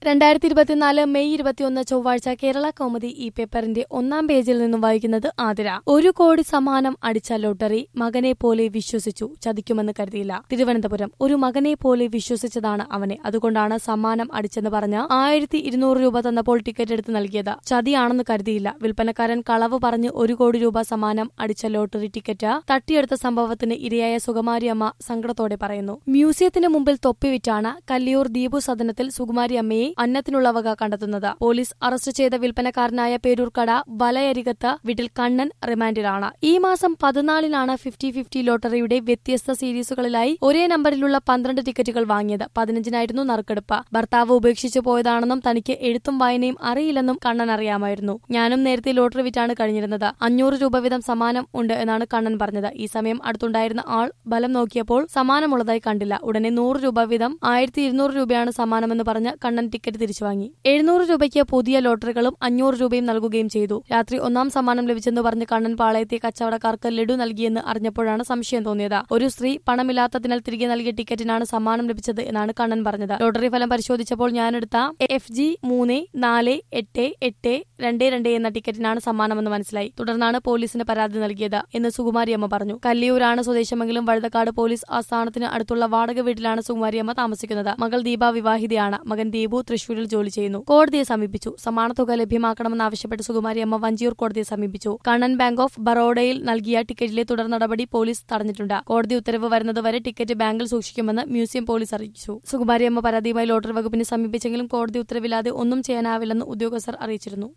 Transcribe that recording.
രണ്ടായിരത്തി ഇരുപത്തിനാല് മെയ് ഇരുപത്തിയൊന്ന് ചൊവ്വാഴ്ച കേരള കൗമുദി ഈ പേപ്പറിന്റെ ഒന്നാം പേജിൽ നിന്നും വായിക്കുന്നത് ആതിര ഒരു കോടി സമ്മാനം അടിച്ച ലോട്ടറി മകനെ പോലെ വിശ്വസിച്ചു ചതിക്കുമെന്ന് കരുതിയില്ല തിരുവനന്തപുരം ഒരു മകനെ പോലെ വിശ്വസിച്ചതാണ് അവനെ അതുകൊണ്ടാണ് സമ്മാനം അടിച്ചെന്ന് പറഞ്ഞ് ആയിരത്തി ഇരുന്നൂറ് രൂപ തന്നപ്പോൾ ടിക്കറ്റ് എടുത്ത് നൽകിയത് ചതിയാണെന്ന് കരുതിയില്ല വിൽപ്പനക്കാരൻ കളവ് പറഞ്ഞ് ഒരു കോടി രൂപ സമ്മാനം അടിച്ച ലോട്ടറി ടിക്കറ്റ് തട്ടിയെടുത്ത സംഭവത്തിന് ഇരയായ സുകുമാരി അമ്മ സങ്കടത്തോടെ പറയുന്നു മ്യൂസിയത്തിന് മുമ്പിൽ തൊപ്പിവിറ്റാണ് കല്ലിയൂർ ദീപു സദനത്തിൽ സുകുമാരി അമ്മയെ അന്നത്തിനുള്ള വക കണ്ടെത്തുന്നത് പോലീസ് അറസ്റ്റ് ചെയ്ത വിൽപ്പനക്കാരനായ പേരൂർക്കട വലയരികത്ത് വീട്ടിൽ കണ്ണൻ റിമാൻഡിലാണ് ഈ മാസം പതിനാലിനാണ് ഫിഫ്റ്റി ഫിഫ്റ്റി ലോട്ടറിയുടെ വ്യത്യസ്ത സീരീസുകളിലായി ഒരേ നമ്പറിലുള്ള പന്ത്രണ്ട് ടിക്കറ്റുകൾ വാങ്ങിയത് പതിനഞ്ചിനായിരുന്നു നറുക്കെടുപ്പ് ഭർത്താവ് ഉപേക്ഷിച്ചു പോയതാണെന്നും തനിക്ക് എഴുത്തും വായനയും അറിയില്ലെന്നും കണ്ണൻ അറിയാമായിരുന്നു ഞാനും നേരത്തെ ലോട്ടറി വിറ്റാണ് കഴിഞ്ഞിരുന്നത് അഞ്ഞൂറ് രൂപ വീതം സമ്മാനം ഉണ്ട് എന്നാണ് കണ്ണൻ പറഞ്ഞത് ഈ സമയം അടുത്തുണ്ടായിരുന്ന ആൾ ബലം നോക്കിയപ്പോൾ സമ്മാനമുള്ളതായി കണ്ടില്ല ഉടനെ നൂറ് രൂപ വീതം ആയിരത്തി ഇരുന്നൂറ് രൂപയാണ് സമ്മാനമെന്ന് പറഞ്ഞ് കണ്ണൻ ടിക്കറ്റ് തിരിച്ചു വാങ്ങി എഴുന്നൂറ് രൂപയ്ക്ക് പുതിയ ലോട്ടറികളും അഞ്ഞൂറ് രൂപയും നൽകുകയും ചെയ്തു രാത്രി ഒന്നാം സമ്മാനം ലഭിച്ചെന്ന് പറഞ്ഞ് കണ്ണൻ പാളയത്തെ കച്ചവടക്കാർക്ക് ലഡു നൽകിയെന്ന് അറിഞ്ഞപ്പോഴാണ് സംശയം തോന്നിയത് ഒരു സ്ത്രീ പണമില്ലാത്തതിനാൽ തിരികെ നൽകിയ ടിക്കറ്റിനാണ് സമ്മാനം ലഭിച്ചത് എന്നാണ് കണ്ണൻ പറഞ്ഞത് ലോട്ടറി ഫലം പരിശോധിച്ചപ്പോൾ ഞാനെടുത്ത എഫ് ജി മൂന്ന് നാല് എട്ട് എട്ട് രണ്ട് രണ്ട് എന്ന ടിക്കറ്റിനാണ് സമ്മാനമെന്ന് മനസ്സിലായി തുടർന്നാണ് പോലീസിന് പരാതി നൽകിയത് എന്ന് സുകുമാരിയമ്മ പറഞ്ഞു കല്ലിയൂരാണ് സ്വദേശമെങ്കിലും വഴുതക്കാട് പോലീസ് ആസ്ഥാനത്തിന് അടുത്തുള്ള വാടക വീട്ടിലാണ് സുകുമാരിയമ്മ താമസിക്കുന്നത് മകൾ ദീപ വിവാഹിതയാണ് മകൻ ദീപു തൃശൂരിൽ ജോലി ചെയ്യുന്നു കോടതിയെ സമീപിച്ചു സമ്മാനത്തുക ലഭ്യമാക്കണമെന്നാവശ്യപ്പെട്ട് സുകുമാരിയമ്മ വഞ്ചിയൂർ കോടതിയെ സമീപിച്ചു കണ്ണൻ ബാങ്ക് ഓഫ് ബറോഡയിൽ നൽകിയ ടിക്കറ്റിലെ തുടർ നടപടി പോലീസ് തടഞ്ഞിട്ടുണ്ട് കോടതി ഉത്തരവ് വരുന്നതുവരെ ടിക്കറ്റ് ബാങ്കിൽ സൂക്ഷിക്കുമെന്ന് മ്യൂസിയം പോലീസ് അറിയിച്ചു സുകുമാരിയമ്മ പരാതിയുമായി ലോട്ടറി വകുപ്പിനെ സമീപിച്ചെങ്കിലും കോടതി ഉത്തരവില്ലാതെ ഒന്നും ചെയ്യാനാവില്ലെന്ന് ഉദ്യോഗസ്ഥർ അറിയിച്ചിരുന്നു